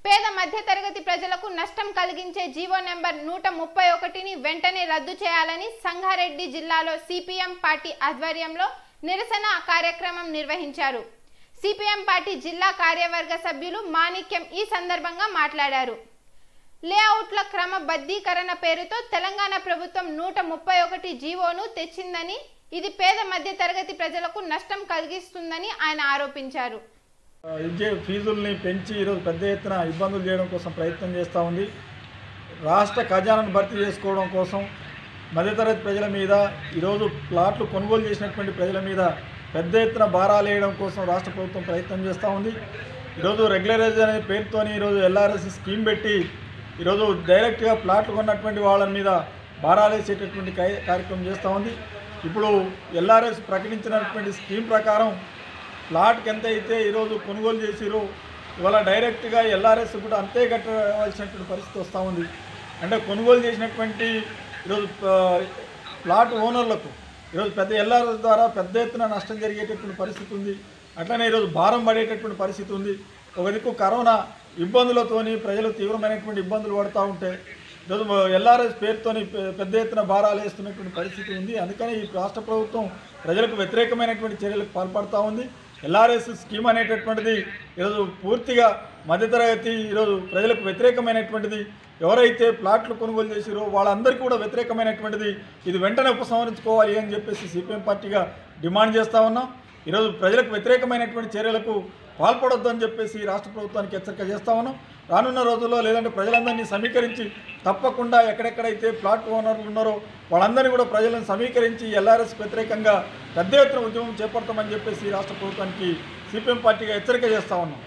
పేద మధ్యతరగతి ప్రజలకు నష్టం కలిగించే జీవో నెంబర్ నూట ముప్పై ఒకటిని వెంటనే రద్దు చేయాలని సంగారెడ్డి జిల్లాలో సిపిఎం పార్టీ ఆధ్వర్యంలో నిరసన కార్యక్రమం నిర్వహించారు సిపిఎం పార్టీ జిల్లా కార్యవర్గ సభ్యులు మాణిక్యం ఈ సందర్భంగా మాట్లాడారు లేఅవుట్ల క్రమబద్ధీకరణ పేరుతో తెలంగాణ ప్రభుత్వం నూట ముప్పై ఒకటి జీవోను తెచ్చిందని ఇది పేద మధ్యతరగతి ప్రజలకు నష్టం కలిగిస్తుందని ఆయన ఆరోపించారు విద్య ఫీజుల్ని పెంచి ఈరోజు పెద్ద ఎత్తున ఇబ్బందులు చేయడం కోసం ప్రయత్నం చేస్తూ ఉంది రాష్ట్ర ఖజానాను భర్తీ చేసుకోవడం కోసం మధ్యతరగతి ప్రజల మీద ఈరోజు ప్లాట్లు కొనుగోలు చేసినటువంటి ప్రజల మీద పెద్ద ఎత్తున భారాలు వేయడం కోసం రాష్ట్ర ప్రభుత్వం ప్రయత్నం చేస్తూ ఉంది ఈరోజు రెగ్యులరైజ్ అనే పేరుతోని ఈరోజు ఎల్ఆర్ఎస్ స్కీమ్ పెట్టి ఈరోజు డైరెక్ట్గా ప్లాట్లు కొన్నటువంటి వాళ్ళ మీద భారాలు వేసేటటువంటి కార్య- కార్యక్రమం చేస్తూ ఉంది ఇప్పుడు ఎల్ఆర్ఎస్ ప్రకటించినటువంటి స్కీమ్ ప్రకారం ప్లాట్కి ఎంత అయితే ఈరోజు కొనుగోలు చేసిరో ఇవాళ డైరెక్ట్గా ఎల్ఆర్ఎస్ కూడా అంతే కట్టవలసినటువంటి పరిస్థితి వస్తూ ఉంది అంటే కొనుగోలు చేసినటువంటి ఈరోజు ఆ, ప్లాట్ ఓనర్లకు ఈరోజు పెద్ద ఎల్ఆర్ఎస్ ద్వారా పెద్ద ఎత్తున నష్టం జరిగేటటువంటి పరిస్థితి ఉంది అట్లనే ఈరోజు భారం పడేటటువంటి పరిస్థితి ఉంది ఒక దిక్కు కరోనా ఇబ్బందులతోని ప్రజలు తీవ్రమైనటువంటి ఇబ్బందులు పడుతూ ఉంటే ఈరోజు ఎల్ఆర్ఎస్ పేరుతోని పె- పెద్ద ఎత్తున భారాలు వేస్తున్నటువంటి పరిస్థితి ఉంది అందుకని ఈ రాష్ట్ర ప్రభుత్వం ప్రజలకు వ్యతిరేకమైనటువంటి చర్యలకు పాల్పడుతూ ఉంది ఎల్ఆర్ఎస్ స్కీమ్ అనేటటువంటిది ఈరోజు పూర్తిగా మధ్యతరగతి ఈరోజు ప్రజలకు వ్యతిరేకమైనటువంటిది ఎవరైతే ప్లాట్లు కొనుగోలు చేసిరో వాళ్ళందరికీ కూడా వ్యతిరేకమైనటువంటిది ఇది వెంటనే ఉపసంహరించుకోవాలి అని చెప్పేసి సిపిఎం పార్టీగా డిమాండ్ చేస్తూ ఉన్నాం ఈరోజు ప్రజలకు వ్యతిరేకమైనటువంటి చర్యలకు పాల్పడొద్దు అని చెప్పేసి రాష్ట్ర ప్రభుత్వానికి హెచ్చరిక చేస్తా ఉన్నాం రానున్న రోజుల్లో లేదంటే ప్రజలందరినీ సమీకరించి తప్పకుండా ఎక్కడెక్కడైతే ప్లాట్ ఓనర్లు ఉన్నారో వాళ్ళందరినీ కూడా ప్రజలను సమీకరించి ఎల్ఆర్ఎస్ వ్యతిరేకంగా పెద్ద ఎత్తున ఉద్యమం చేపడతామని చెప్పేసి రాష్ట్ర ప్రభుత్వానికి సిపిఎం పార్టీగా హెచ్చరిక చేస్తా ఉన్నాం